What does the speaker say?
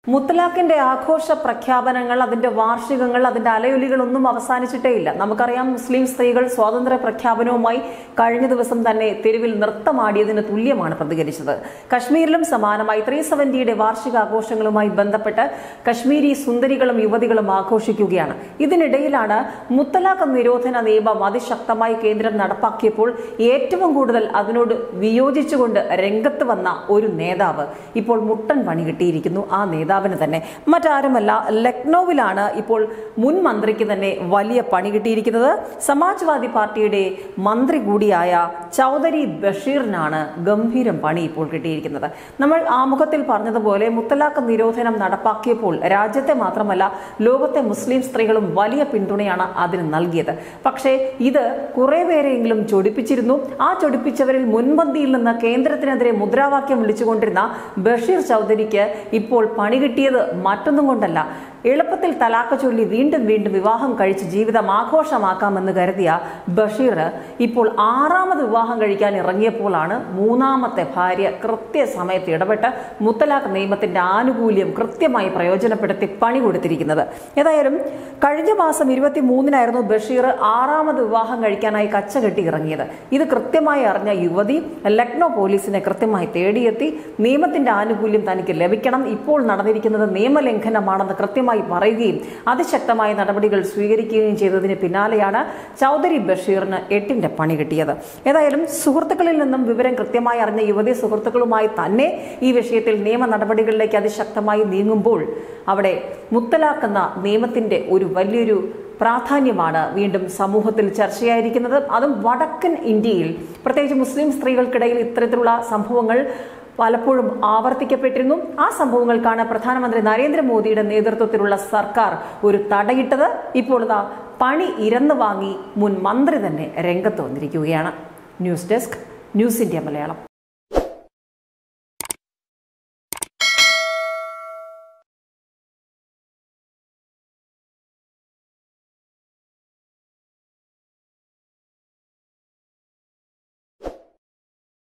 മുത്തലാഖിന്റെ ആഘോഷ പ്രഖ്യാപനങ്ങൾ അതിന്റെ വാർഷികങ്ങൾ അതിന്റെ അലയൊലികളൊന്നും അവസാനിച്ചിട്ടേ ഇല്ല നമുക്കറിയാം മുസ്ലിം സ്ത്രീകൾ സ്വാതന്ത്ര്യ പ്രഖ്യാപനവുമായി കഴിഞ്ഞ ദിവസം തന്നെ തെരുവിൽ നൃത്തമാടിയതിന് തുല്യമാണ് പ്രതികരിച്ചത് കശ്മീരിലും സമാനമായി ത്രീ സെവന്റിയുടെ വാർഷികാഘോഷങ്ങളുമായി ബന്ധപ്പെട്ട് കശ്മീരി സുന്ദരികളും യുവതികളും ആഘോഷിക്കുകയാണ് ഇതിനിടയിലാണ് മുത്തലാഖ് നിരോധന നിയമം അതിശക്തമായി കേന്ദ്രം നടപ്പാക്കിയപ്പോൾ ഏറ്റവും കൂടുതൽ അതിനോട് വിയോജിച്ചുകൊണ്ട് രംഗത്ത് വന്ന ഒരു നേതാവ് ഇപ്പോൾ മുട്ടൻ പണി കിട്ടിയിരിക്കുന്നു ആ നേതാവിന് തന്നെ മറ്റാരുമല്ല ലക്നൌവിലാണ് ഇപ്പോൾ മുൻ മന്ത്രിക്ക് തന്നെ വലിയ പണി കിട്ടിയിരിക്കുന്നത് സമാജ്വാദി പാർട്ടിയുടെ മന്ത്രി കൂടിയായ ചൗധരി ബഷീറിനാണ് ഗംഭീരം പണി ഇപ്പോൾ കിട്ടിയിരിക്കുന്നത് നമ്മൾ ആമുഖത്തിൽ പറഞ്ഞതുപോലെ മുത്തലാഖ് നിരോധനം നടപ്പാക്കിയപ്പോൾ രാജ്യത്തെ മാത്രമല്ല ലോകത്തെ മുസ്ലിം സ്ത്രീകളും വലിയ പിന്തുണയാണ് അതിന് നൽകിയത് പക്ഷേ ഇത് കുറെ പേരെയെങ്കിലും ചൊടിപ്പിച്ചിരുന്നു ആ ചൊടിപ്പിച്ചവരിൽ മുൻപന്തിയിൽ നിന്ന് കേന്ദ്രത്തിനെതിരെ മുദ്രാവാക്യം വിളിച്ചുകൊണ്ടിരുന്ന ബഷീർ ചൗധരിക്ക് ഇപ്പോൾ പണി കിട്ടിയത് മറ്റൊന്നും കൊണ്ടല്ല എളുപ്പത്തിൽ തലാക്ക് ചൊല്ലി വീണ്ടും വീണ്ടും വിവാഹം കഴിച്ച് ജീവിതം ആഘോഷമാക്കാമെന്ന് കരുതിയ ബഷീർ ഇപ്പോൾ ആറാമത് വിവാഹം കഴിക്കാൻ ഇറങ്ങിയപ്പോഴാണ് മൂന്നാമത്തെ ഭാര്യ കൃത്യസമയത്ത് ഇടപെട്ട് മുത്തലാഖ് നിയമത്തിന്റെ ആനുകൂല്യം കൃത്യമായി പ്രയോജനപ്പെടുത്തി പണി കൊടുത്തിരിക്കുന്നത് ഏതായാലും കഴിഞ്ഞ മാസം ഇരുപത്തി മൂന്നിനായിരുന്നു ബഷീർ ആറാമത് വിവാഹം കഴിക്കാനായി കച്ചകെട്ടി ഇറങ്ങിയത് ഇത് കൃത്യമായി അറിഞ്ഞ യുവതി ലക്നോ പോലീസിനെ കൃത്യമായി തേടിയെത്തി നിയമത്തിന്റെ ആനുകൂല്യം തനിക്ക് ലഭിക്കണം ഇപ്പോൾ നടന്നിരിക്കുന്നത് നിയമലംഘനമാണെന്ന് കൃത്യമായി പറയുകയും അതിശക്തമായ നടപടികൾ സ്വീകരിക്കുകയും ചെയ്തതിന് പിന്നാലെയാണ് ചൗധരി ബഷീറിന് എട്ടിന്റെ പണി കിട്ടിയത് ഏതായാലും സുഹൃത്തുക്കളിൽ നിന്നും വിവരം കൃത്യമായി അറിഞ്ഞ യുവതി സുഹൃത്തുക്കളുമായി തന്നെ ഈ വിഷയത്തിൽ നിയമ നടപടികളിലേക്ക് അതിശക്തമായി നീങ്ങുമ്പോൾ അവിടെ മുത്തലാക്കുന്ന നിയമത്തിന്റെ ഒരു വലിയൊരു പ്രാധാന്യമാണ് വീണ്ടും സമൂഹത്തിൽ ചർച്ചയായിരിക്കുന്നത് അതും വടക്കൻ ഇന്ത്യയിൽ പ്രത്യേകിച്ച് മുസ്ലിം സ്ത്രീകൾക്കിടയിൽ ഇത്തരത്തിലുള്ള സംഭവങ്ങൾ പലപ്പോഴും ആവർത്തിക്കപ്പെട്ടിരുന്നു ആ സംഭവങ്ങൾക്കാണ് പ്രധാനമന്ത്രി നരേന്ദ്രമോദിയുടെ നേതൃത്വത്തിലുള്ള സർക്കാർ ഒരു തടയിട്ടത് ഇപ്പോൾ ഇതാ പണി ഇരന്നു വാങ്ങി മുൻ മന്ത്രി തന്നെ രംഗത്ത് വന്നിരിക്കുകയാണ് news desk news India Malayalam